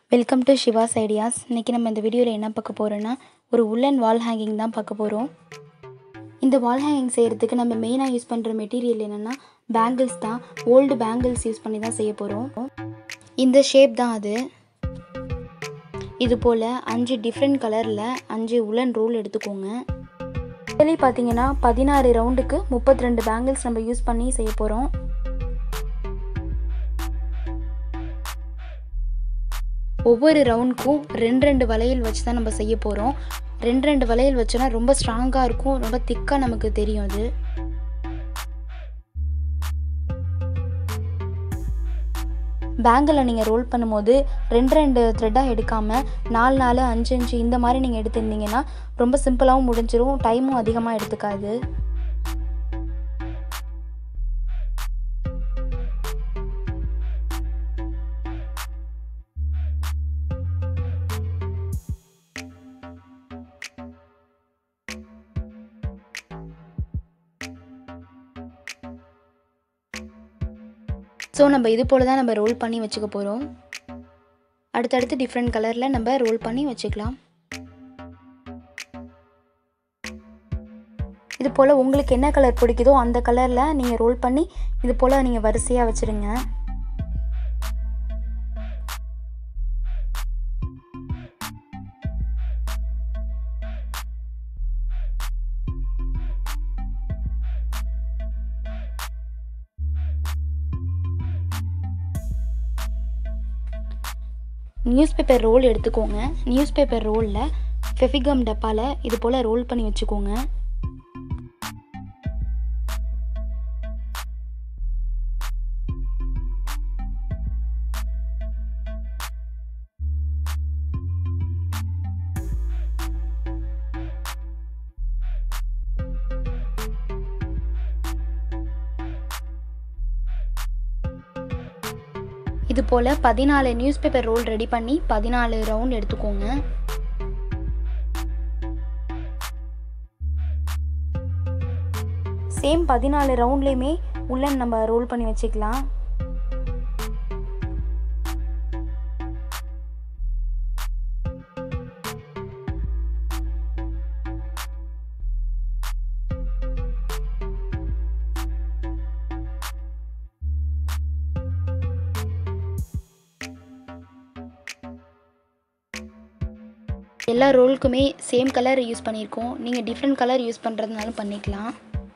welcome to Siva's ideas இன்றைக்கி நம்ம இந்த வீடியோவில் என்ன பார்க்க போகிறோன்னா ஒரு உல்லன் வால் ஹேங்கிங் தான் பார்க்க போகிறோம் இந்த வால் ஹேங்கிங் செய்கிறதுக்கு நம்ம மெயினாக யூஸ் பண்ணுற மெட்டீரியல் என்னென்னா பேங்கிள்ஸ் தான் ஓல்டு பேங்கிள்ஸ் யூஸ் பண்ணி தான் செய்ய போகிறோம் இந்த ஷேப் தான் அது இது போல் அஞ்சு டிஃப்ரெண்ட் கலரில் அஞ்சு உலன் ரோல் எடுத்துக்கோங்க ஆக்சுவலி பார்த்தீங்கன்னா பதினாறு ரவுண்டுக்கு முப்பத்தி ரெண்டு பேங்கிள்ஸ் நம்ம யூஸ் பண்ணி செய்ய போகிறோம் ஒவ்வொரு ரவுண்டுக்கும் ரெண்டு ரெண்டு வளையல் வச்சு தான் நம்ம செய்ய போகிறோம் ரெண்டு ரெண்டு வளையல் வச்சோன்னா ரொம்ப ஸ்ட்ராங்காக இருக்கும் ரொம்ப திக்காக நமக்கு தெரியும் அது பேங்கில் நீங்கள் ரோல் பண்ணும்போது ரெண்டு ரெண்டு த்ரெட்டாக எடுக்காமல் நாலு நாலு அஞ்சு அஞ்சு இந்த மாதிரி நீங்கள் எடுத்திருந்தீங்கன்னா ரொம்ப சிம்பிளாகவும் முடிஞ்சிடும் டைமும் அதிகமாக எடுத்துக்காது ஸோ நம்ம இது போல் தான் நம்ம ரோல் பண்ணி வச்சுக்க போகிறோம் அடுத்தடுத்து டிஃப்ரெண்ட் கலரில் நம்ம ரோல் பண்ணி வச்சுக்கலாம் இது போல் உங்களுக்கு என்ன கலர் பிடிக்குதோ அந்த கலரில் நீங்கள் ரோல் பண்ணி இது போல் நீங்கள் வரிசையாக வச்சுருங்க நியூஸ் பேப்பர் ரோல் எடுத்துக்கோங்க நியூஸ் பேப்பர் ரோலில் ஃபெஃபிகம் டப்பாவில் இது போல் ரோல் பண்ணி வச்சுக்கோங்க இது போல் பதினாலு நியூஸ் பேப்பர் ரோல் ரெடி பண்ணி பதினாலு ரவுண்ட் எடுத்துக்கோங்க சேம் பதினாலு ரவுண்ட்லேயுமே உள்ளன் நம்ம ரோல் பண்ணி வச்சுக்கலாம் எல்லா ரோலுக்குமே சேம் கலர் யூஸ் பண்ணியிருக்கோம் நீங்கள் டிஃப்ரெண்ட் கலர் யூஸ் பண்ணுறதுனாலும் பண்ணிக்கலாம்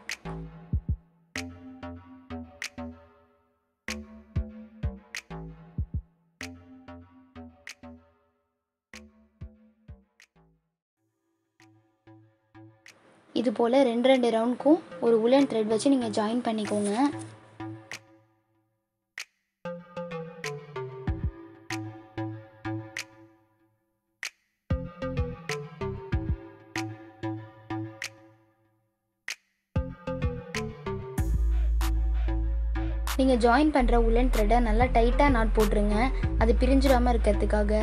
இது போல் ரெண்டு ரெண்டு ரவுண்டுக்கும் ஒரு உலன் த்ரெட் வச்சு நீங்கள் ஜாயின் பண்ணிக்கோங்க நீங்கள் ஜாயின் பண்ணுற உலன் த்ரெட்டை நல்லா டைட்டாக நாட் போட்டுருங்க அது பிரிஞ்சிடாமல் இருக்கிறதுக்காக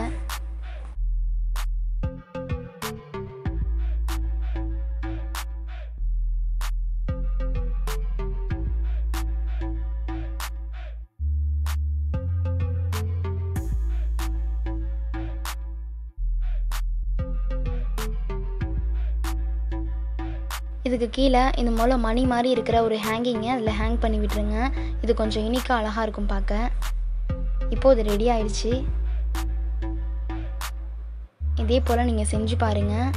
இதுக்கு கீழே இந்த மூல மணி மாதிரி இருக்கிற ஒரு ஹேங்கிங்கை அதில் ஹேங் பண்ணி விட்டுருங்க இது கொஞ்சம் யூனிக்காக அழகாக இருக்கும் பார்க்க இப்போது இது ரெடி ஆயிடுச்சு இதே போல் நீங்கள் செஞ்சு பாருங்கள்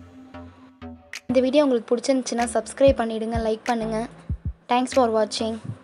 இந்த வீடியோ உங்களுக்கு பிடிச்சிருந்துச்சுன்னா சப்ஸ்கிரைப் பண்ணிவிடுங்க லைக் பண்ணுங்கள் தேங்க்ஸ் ஃபார் வாட்சிங்